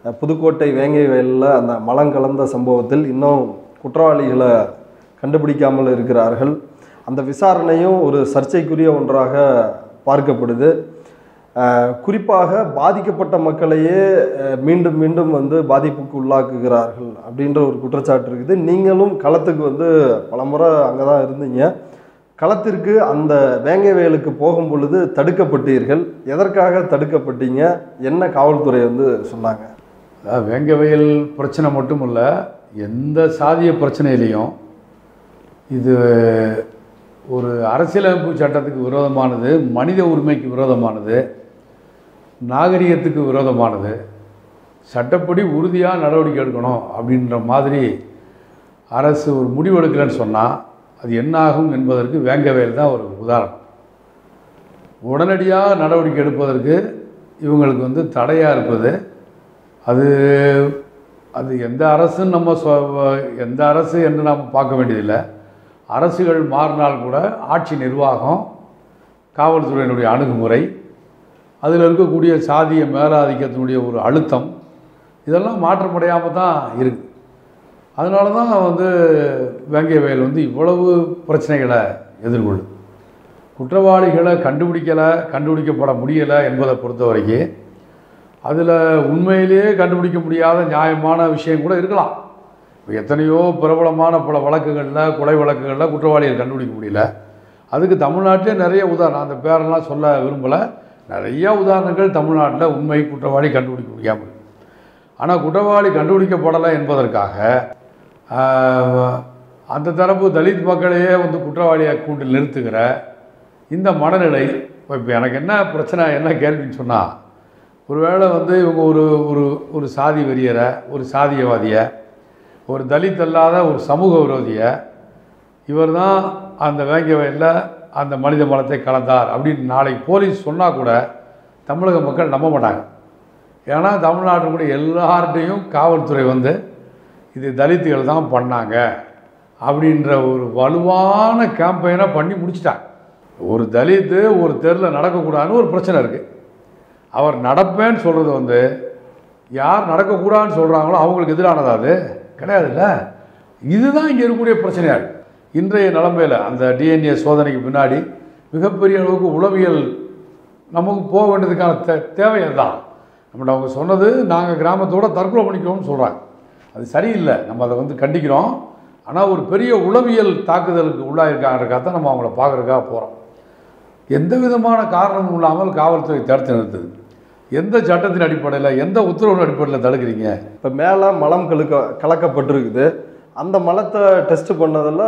அஹ், புதுக்கோட்டை வேங்கை வயலில் அந்த மலம் கலந்த சம்பவத்தில் இன்னும் குற்றவாளிகளை கண்டுபிடிக்காமல் இருக்கிறார்கள் அந்த விசாரணையும் ஒரு சர்ச்சைக்குரிய ஒன்றாக பார்க்கப்படுது அஹ், குறிப்பாக பாதிக்கப்பட்ட மக்களையே அஹ், மீண்டும் மீண்டும் வந்து பாதிப்புக்கு உள்ளாக்குகிறார்கள் அப்படின்ற ஒரு குற்றச்சாட்டு இருக்குது நீங்களும் களத்துக்கு வந்து பலமுறை அங்கே தான் இருந்தீங்க களத்திற்கு அந்த வேங்கை வயலுக்கு போகும் பொழுது தடுக்கப்பட்டீர்கள் எதற்காக தடுக்கப்பட்டீங்க என்ன காவல்துறை வந்து சொன்னாங்க அதாவது வேங்க வயல் பிரச்சனை மட்டும் இல்லை எந்த சாதிய பிரச்சனையிலையும் இது ஒரு அரசியலமைப்பு சட்டத்துக்கு விரோதமானது மனித உரிமைக்கு விரோதமானது நாகரிகத்துக்கு விரோதமானது சட்டப்படி உறுதியாக நடவடிக்கை எடுக்கணும் அப்படின்ற மாதிரி அரசு ஒரு முடிவு எடுக்கலைன்னு சொன்னால் அது என்ன ஆகும் என்பதற்கு வேங்க வயல் தான் ஒரு உதாரணம் உடனடியாக நடவடிக்கை எடுப்பதற்கு இவங்களுக்கு வந்து தடையாக இருப்பது அது அது எந்த அரசுன்னு நம்ம சொ எந்த அரசு என்று நாம் பார்க்க வேண்டியதில்லை அரசுகள் மாறினால் கூட ஆட்சி நிர்வாகம் காவல்துறையினுடைய அணுகுமுறை அதில் இருக்கக்கூடிய சாதிய மேலாதிக்கத்தினுடைய ஒரு அழுத்தம் இதெல்லாம் மாற்றமடையாமல் தான் இருக்குது அதனால தான் வந்து வேங்கை வயல் வந்து இவ்வளவு பிரச்சனைகளை எதிர்கொள்ளுது குற்றவாளிகளை கண்டுபிடிக்கலை கண்டுபிடிக்கப்பட முடியலை என்பதை பொறுத்த வரைக்கும் அதில் உண்மையிலேயே கண்டுபிடிக்க முடியாத நியாயமான விஷயம் கூட இருக்கலாம் இப்போ எத்தனையோ பிரபலமான பல வழக்குகளில் கொலை வழக்குகளில் குற்றவாளிகள் கண்டுபிடிக்க முடியல அதுக்கு தமிழ்நாட்டிலே நிறைய உதாரணம் அந்த பேரெல்லாம் சொல்ல விரும்பலை நிறைய உதாரணங்கள் தமிழ்நாட்டில் உண்மை குற்றவாளி கண்டுபிடிக்க முடியாமல் இருக்கு. ஆனால் குற்றவாளி கண்டுபிடிக்கப்படலை என்பதற்காக ஆஹ், அந்த தரப்பு தலித் மக்களையே வந்து குற்றவாளியை கூண்டில் நிறுத்துகிற இந்த மனநிலை இப்போ இப்போ எனக்கு என்ன பிரச்சனை என்ன கேள்வின்னு சொன்னால் ஒருவேளை வந்து இவங்க ஒரு ஒரு ஒரு சாதி வெறியரை ஒரு சாதியவாதியை ஒரு தலித் அல்லாத ஒரு சமூக விரோதியை இவர் தான் அந்த வேங்க வயலில் அந்த மனித மலத்தை கலந்தார் அப்படின்னு நாளைக்கு போலீஸ் சொன்னால் கூட தமிழக மக்கள் நம்ப மாட்டாங்க ஏன்னா தமிழ்நாட்டினுடைய எல்லார்ட்டையும் காவல்துறை வந்து இது தலித்துகள் தான் பண்ணாங்க அப்படின்ற ஒரு வலுவான கேம்பெயினை பண்ணி முடிச்சிட்டாங்க ஒரு தலித்து ஒரு தெருவில் நடக்கக்கூடாதுன்னு ஒரு பிரச்சனை இருக்குது அவர் நடப்பேன்னு சொல்கிறது வந்து யார் நடக்கக்கூடாதுன்னு சொல்கிறாங்களோ அவங்களுக்கு எதிரானதா அது கிடையாதுல்ல இதுதான் இங்கே இருக்கக்கூடிய பிரச்சனையாக இருக்கு இன்றைய நிலமையில் அந்த டிஎன்ஏ சோதனைக்கு பின்னாடி மிகப்பெரிய அளவுக்கு உளவியல் நமக்கு போக வேண்டியதுக்கான தே தேவை அதுதான் நம்மகிட்ட அவங்க சொன்னது நாங்கள் கிராமத்தோட தற்கொலை பண்ணிக்கிறோம்னு சொல்கிறாங்க அது சரியில்லை நம்ம அதை வந்து கண்டிக்கிறோம் ஆனால் ஒரு பெரிய உளவியல் தாக்குதலுக்கு உள்ளாயிருக்காங்கிறக்காக தான் நம்ம அவங்கள பார்க்குறதுக்காக போகிறோம் எந்த விதமான காரணமும் இல்லாமல் காவல்துறை தடுத்து நிறுத்துது எந்த சட்டத்தின் அடிப்படையில் எந்த உத்தரவின் அடிப்படையில் தடுக்கிறீங்க இப்போ மேலே மலம் கலக்க கலக்கப்பட்டிருக்குது அந்த மலத்தை டெஸ்ட் பண்ணதில்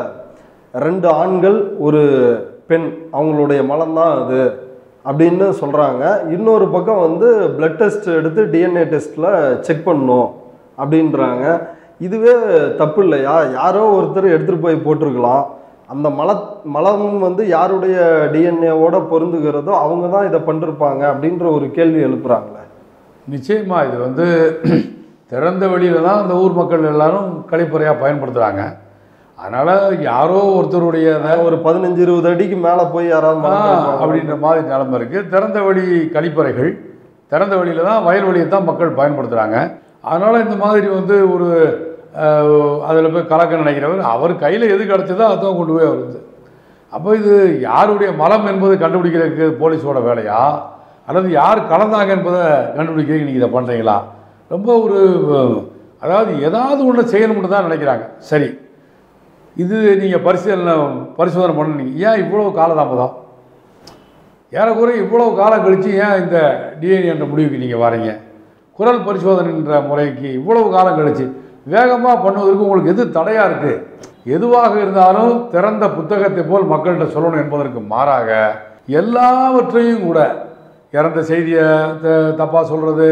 ரெண்டு ஆண்கள் ஒரு பெண் அவங்களுடைய மலம் தான் அது அப்படின்னு சொல்கிறாங்க இன்னொரு பக்கம் வந்து பிளட் டெஸ்ட் எடுத்து டிஎன்ஏ டெஸ்ட்டில் செக் பண்ணணும் அப்படின்றாங்க இதுவே தப்பு இல்லையா யாரோ ஒருத்தர் எடுத்துகிட்டு போய் போட்டிருக்கலாம் அந்த மல மலம் வந்து யாருடைய டிஎன்ஏவோட பொருந்துகிறதோ அவங்க தான் இதை பண்ணிருப்பாங்க அப்படின்ற ஒரு கேள்வி எழுப்புறாங்களே நிச்சயமாக இது வந்து திறந்த வெளியில் தான் அந்த ஊர் மக்கள் எல்லாரும் கழிப்பறையாக பயன்படுத்துகிறாங்க அதனால் யாரோ ஒருத்தருடைய அதாவது ஒரு பதினஞ்சு இருபது அடிக்கு மேலே போய் யாராவது மலம் கலப்பாங்க. அப்படின்ற மாதிரி நிலைமை இருக்குது திறந்த வெளி கழிப்பறைகள் திறந்த வெளியில் தான் வயல்வெளியை தான் மக்கள் பயன்படுத்துகிறாங்க அதனால் இந்த மாதிரி வந்து ஒரு அதில் போய் கலக்க நினைக்கிறவர் அவர் கையில் எது கிடச்சதோ அதான் கொண்டு போய் வருது அப்போ இது யாருடைய மலம் என்பது கண்டுபிடிக்கிறதுக்கு போலீஸோட வேலையா அல்லது யார் கலந்தாங்க என்பதை கண்டுபிடிக்கிறதுக்கு நீங்கள் இதை பண்ணுறீங்களா ரொம்ப ஒரு அஹ், அதாவது ஏதாவது ஒன்று செய்யணும்னு தான் நினைக்கிறாங்க சரி இது நீங்கள் பரிசீலனை பரிசோதனை பண்ணுனீங்க ஏன் இவ்வளோ காலதாமதம் ஏறக்குறைய இவ்வளோ காலம் கழித்து ஏன் இந்த டிஎன்ஏ என்ற முடிவுக்கு நீங்கள் வரீங்க குரல் பரிசோதனைன்ற முறைக்கு இவ்வளவு காலம் கழிச்சு வேகமாக பண்ணுவதற்கு உங்களுக்கு எது தடையாக இருக்குது எதுவாக இருந்தாலும் திறந்த புத்தகத்தை போல் மக்கள்கிட்ட சொல்லணும் என்பதற்கு மாறாக எல்லாவற்றையும் கூட இறந்த செய்தியை தப்பாக சொல்கிறது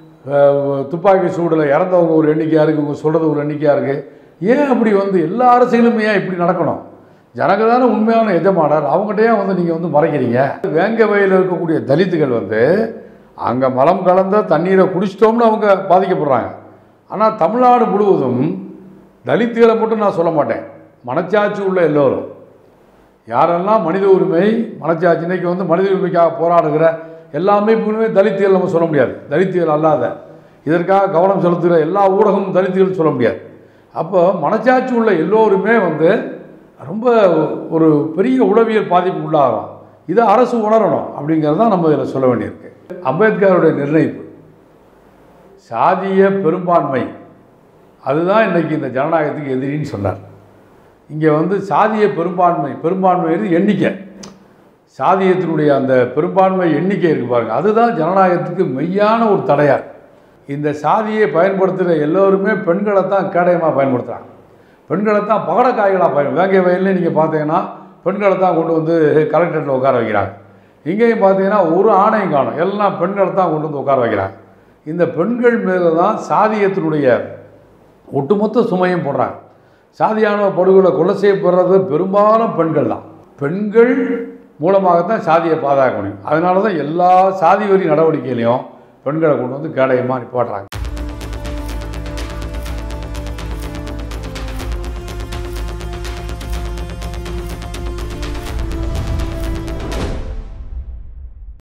துப்பாக்கி சூடில் இறந்தவங்க ஒரு எண்ணிக்கையாக இருக்குது இவங்க சொல்கிறது ஒரு எண்ணிக்கையாக இருக்குது ஏன் அப்படி வந்து எல்லா அரசியலுமே ஏன் இப்படி நடக்கணும் ஜனங்க தானே உண்மையான எஜமானர் அவங்ககிட்ட ஏன் வந்து நீங்கள் வந்து மறைக்கிறீங்க வேங்க வயலில் இருக்கக்கூடிய தலித்துகள் வந்து அங்கே மலம் கலந்த தண்ணீரை குடிச்சிட்டோம்னு அவங்க பாதிக்கப்படுறாங்க ஆனால் தமிழ்நாடு முழுவதும் தலித்துகளை மட்டும் நான் சொல்ல மாட்டேன் மனச்சாட்சி உள்ள எல்லோரும் யாரெல்லாம் மனித உரிமை மனச்சாட்சி இன்னைக்கு வந்து மனித உரிமைக்காக போராடுகிற எல்லா அமைப்புகளுமே தலித்துகள் நம்ம சொல்ல முடியாது தலித்துகள் அல்லாத இதற்காக கவனம் செலுத்துகிற எல்லா ஊடகமும் தலித்துகள் சொல்ல முடியாது அப்போ மனச்சாட்சி உள்ள எல்லோருமே வந்து ரொம்ப ஒரு பெரிய உளவியல் பாதிப்புக்கு உள்ளாகிறோம் இதை அரசு உணரணும் அப்படிங்கிறது தான் நம்ம இதில் சொல்ல வேண்டியிருக்கு அம்பேத்கருடைய நிர்ணயிப்பு சாதிய பெரும்பான்மை அதுதான் இன்னைக்கு இந்த ஜனநாயகத்துக்கு எதிரின்னு சொன்னார் இங்கே வந்து சாதிய பெரும்பான்மை பெரும்பான்மை இது எண்ணிக்கை சாதியத்தினுடைய அந்த பெரும்பான்மை எண்ணிக்கை இருக்கு பாருங்க அதுதான் ஜனநாயகத்துக்கு மெய்யான ஒரு தடையார் இந்த சாதியை பயன்படுத்துகிற எல்லோருமே பெண்களை தான் கேடயமாக பயன்படுத்துகிறாங்க பெண்களை தான் பகடக்காய்களாக பயன் வேங்கை வயலில் நீங்கள் பார்த்தீங்கன்னா பெண்களை தான் கொண்டு வந்து கலெக்டரேட்டில் உட்கார வைக்கிறாங்க இங்கேயும் பார்த்தீங்கன்னா ஒரு ஆணையும் காணும் எல்லாம் பெண்களை தான் கொண்டு வந்து உட்கார வைக்கிறாங்க இந்த பெண்கள் மேலே தான் சாதியத்தினுடைய ஒட்டுமொத்த சுமையும் போடுறாங்க சாதியானவ படுகொலை கொலை செய்யப்படுறது பெரும்பாலும் பெண்கள் தான் பெண்கள் மூலமாகத்தான் சாதியை பாதுகாக்க முடியும் அதனால தான் எல்லா சாதி வரி நடவடிக்கையிலையும் பெண்களை கொண்டு வந்து கேடயமாக நிப்பாட்டுறாங்க